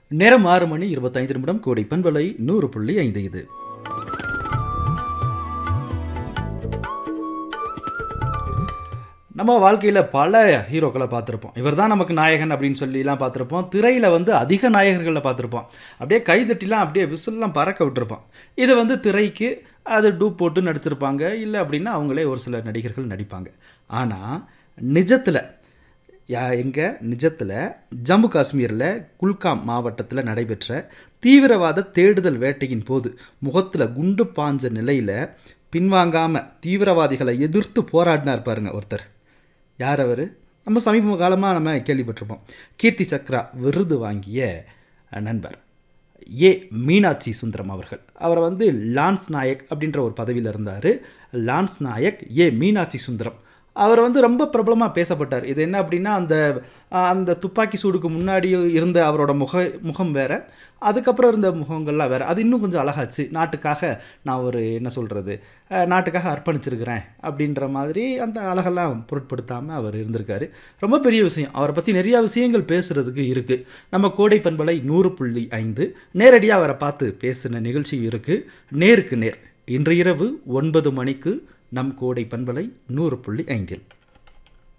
நேரம் ஆறு மணி இருபத்தைந்து நிமிடம் கோடை பண்பலை நூறு புள்ளி ஐந்து இது நம்ம வாழ்க்கையில் பல ஹீரோக்களை பார்த்துருப்போம் இவர் தான் நமக்கு நாயகன் அப்படின்னு சொல்லிலாம் பார்த்துருப்போம் திரையில் வந்து அதிக நாயகர்களை பார்த்துருப்போம் அப்படியே கைதட்டிலாம் அப்படியே விசில்லாம் பறக்க விட்டுருப்போம் இது வந்து திரைக்கு அது டூப் போட்டு நடிச்சிருப்பாங்க இல்லை அப்படின்னா அவங்களே ஒரு சில நடிகர்கள் நடிப்பாங்க ஆனால் நிஜத்தில் யா எங்கே நிஜத்தில் ஜம்மு காஷ்மீரில் குல்காம் மாவட்டத்தில் நடைபெற்ற தீவிரவாத தேடுதல் வேட்டையின் போது முகத்தில் குண்டு பாஞ்ச நிலையில் பின்வாங்காமல் தீவிரவாதிகளை எதிர்த்து போராடினார் பாருங்க ஒருத்தர் யார் அவர் நம்ம சமீப காலமாக நம்ம கேள்விப்பட்டிருப்போம் கீர்த்தி சக்ரா விருது வாங்கிய நண்பர் ஏ மீனாட்சி சுந்தரம் அவர்கள் அவர் வந்து லான்ஸ் நாயக் அப்படின்ற ஒரு பதவியில் இருந்தார் லான்ஸ் நாயக் ஏ மீனாட்சி சுந்தரம் அவர் வந்து ரொம்ப பிரபலமாக பேசப்பட்டார் இது என்ன அப்படின்னா அந்த அந்த துப்பாக்கி சூடுக்கு முன்னாடி இருந்த அவரோட முக முகம் வேற அதுக்கப்புறம் இருந்த முகங்கள்லாம் வேறு அது இன்னும் கொஞ்சம் அழகாச்சு நாட்டுக்காக நான் ஒரு என்ன சொல்கிறது நாட்டுக்காக அர்ப்பணிச்சிருக்கிறேன் அப்படின்ற மாதிரி அந்த அழகெல்லாம் பொருட்படுத்தாமல் அவர் இருந்திருக்காரு ரொம்ப பெரிய விஷயம் அவரை பற்றி நிறையா விஷயங்கள் பேசுகிறதுக்கு இருக்குது நம்ம கோடை பண்பலை நூறு புள்ளி ஐந்து நேரடியாக அவரை பார்த்து பேசின நிகழ்ச்சி இருக்குது நேருக்கு நேர் இன்று இரவு ஒன்பது மணிக்கு நம் கோடை பண்பலை நூறு புள்ளி ஐந்தில்